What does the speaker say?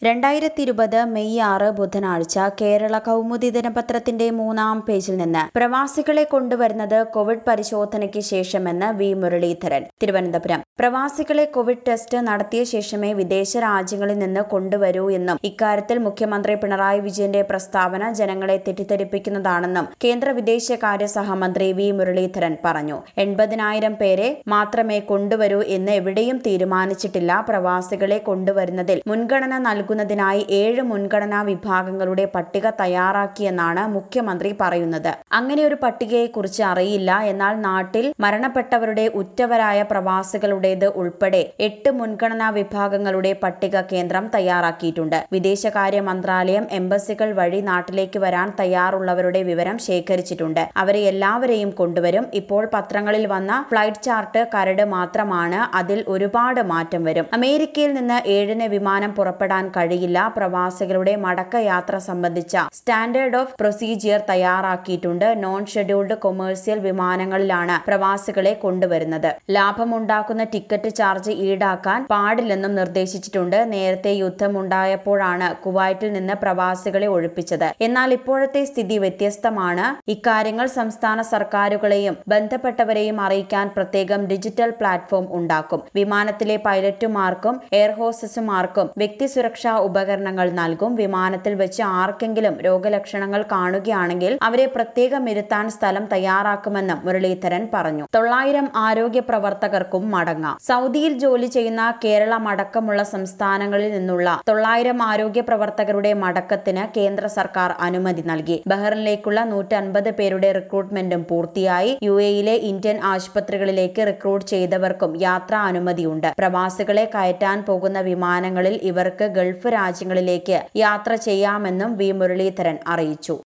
രണ്ടായിരത്തി ഇരുപത് മെയ് ആറ് ബുധനാഴ്ച കേരള കൗമുദി ദിനപത്രത്തിന്റെ മൂന്നാം പേജിൽ നിന്ന് പ്രവാസികളെ കൊണ്ടുവരുന്നത് കോവിഡ് പരിശോധനയ്ക്ക് ശേഷമെന്ന് വി മുരളീധരൻ തിരുവനന്തപുരം പ്രവാസികളെ കോവിഡ് ടെസ്റ്റ് നടത്തിയ ശേഷമേ വിദേശ രാജ്യങ്ങളിൽ നിന്ന് കൊണ്ടുവരൂ എന്നും ഇക്കാര്യത്തിൽ മുഖ്യമന്ത്രി പിണറായി വിജയന്റെ പ്രസ്താവന ജനങ്ങളെ തെറ്റിദ്ധരിപ്പിക്കുന്നതാണെന്നും കേന്ദ്ര വിദേശകാര്യ സഹമന്ത്രി വി മുരളീധരൻ പറഞ്ഞു എൺപതിനായിരം പേരെ മാത്രമേ കൊണ്ടുവരൂ എന്ന് എവിടെയും തീരുമാനിച്ചിട്ടില്ല പ്രവാസികളെ കൊണ്ടുവരുന്നതിൽ മുൻഗണന നൽകുന്നതിനായി ഏഴ് മുൻഗണനാ വിഭാഗങ്ങളുടെ പട്ടിക തയ്യാറാക്കിയെന്നാണ് മുഖ്യമന്ത്രി പറയുന്നത് അങ്ങനെ ഒരു പട്ടികയെക്കുറിച്ച് അറിയില്ല എന്നാൽ നാട്ടിൽ മരണപ്പെട്ടവരുടെ ഉറ്റവരായ പ്രവാസികളുടേത് ഉൾപ്പെടെ എട്ട് മുൻഗണനാ വിഭാഗങ്ങളുടെ പട്ടിക കേന്ദ്രം തയ്യാറാക്കിയിട്ടുണ്ട് വിദേശകാര്യ മന്ത്രാലയം എംബസികൾ വഴി നാട്ടിലേക്ക് വരാൻ തയ്യാറുള്ളവരുടെ വിവരം ശേഖരിച്ചിട്ടുണ്ട് അവരെ എല്ലാവരെയും കൊണ്ടുവരും ഇപ്പോൾ പത്രങ്ങളിൽ വന്ന ഫ്ലൈറ്റ് ചാർട്ട് കരട് മാത്രമാണ് അതിൽ ഒരുപാട് മാറ്റം വരും അമേരിക്കയിൽ നിന്ന് ഏഴിന് വിമാനം പുറപ്പെടാൻ കഴിയില്ല പ്രവാസികളുടെ മടക്കയാത്ര സംബന്ധിച്ച സ്റ്റാൻഡേർഡ് ഓഫ് പ്രൊസീജിയർ തയ്യാറാക്കിയിട്ടുണ്ട് നോൺ ഷെഡ്യൂൾഡ് കൊമേഴ്സ്യൽ വിമാനങ്ങളിലാണ് പ്രവാസികളെ കൊണ്ടുവരുന്നത് ലാഭമുണ്ടാക്കുന്ന ടിക്കറ്റ് ചാർജ് ഈടാക്കാൻ പാടില്ലെന്നും നിർദ്ദേശിച്ചിട്ടുണ്ട് നേരത്തെ യുദ്ധമുണ്ടായപ്പോഴാണ് കുവൈറ്റിൽ നിന്ന് പ്രവാസികളെ ഒഴിപ്പിച്ചത് എന്നാൽ ഇപ്പോഴത്തെ സ്ഥിതി വ്യത്യസ്തമാണ് ഇക്കാര്യങ്ങൾ സംസ്ഥാന സർക്കാരുകളെയും ബന്ധപ്പെട്ടവരെയും അറിയിക്കാൻ പ്രത്യേകം ഡിജിറ്റൽ പ്ലാറ്റ്ഫോം ഉണ്ടാക്കും വിമാനത്തിലെ പൈലറ്റുമാർക്കും എയർ ഹോസ്റ്റസുമാർക്കും വ്യക്തി സുരക്ഷാ ഉപകരണങ്ങൾ നൽകും വിമാനത്തിൽ വെച്ച് ആർക്കെങ്കിലും രോഗലക്ഷണങ്ങൾ കാണുകയാണെങ്കിൽ അവരെ പ്രത്യേകം ഇരുത്താൻ സ്ഥലം തയ്യാറാക്കുമെന്നും മുരളീധരൻ പറഞ്ഞു തൊള്ളായിരം ആരോഗ്യ പ്രവർത്തകർക്കും മടങ്ങാം സൗദിയിൽ ജോലി ചെയ്യുന്ന കേരളം അടക്കമുള്ള സംസ്ഥാനങ്ങളിൽ നിന്നുള്ള തൊള്ളായിരം ആരോഗ്യ പ്രവർത്തകരുടെ മടക്കത്തിന് കേന്ദ്ര സർക്കാർ അനുമതി നൽകി ബഹ്റിനിലേക്കുള്ള നൂറ്റൻപത് പേരുടെ റിക്രൂട്ട്മെന്റും പൂർത്തിയായി യു എയിലെ ഇന്ത്യൻ ആശുപത്രികളിലേക്ക് റിക്രൂട്ട് ചെയ്തവർക്കും യാത്രാ അനുമതിയുണ്ട് പ്രവാസികളെ കയറ്റാൻ പോകുന്ന വിമാനങ്ങളിൽ ഇവർക്ക് ഗൾഫ് രാജ്യങ്ങളിലേക്ക് യാത്ര ചെയ്യാമെന്നും വി മുരളീധരൻ അറിയിച്ചു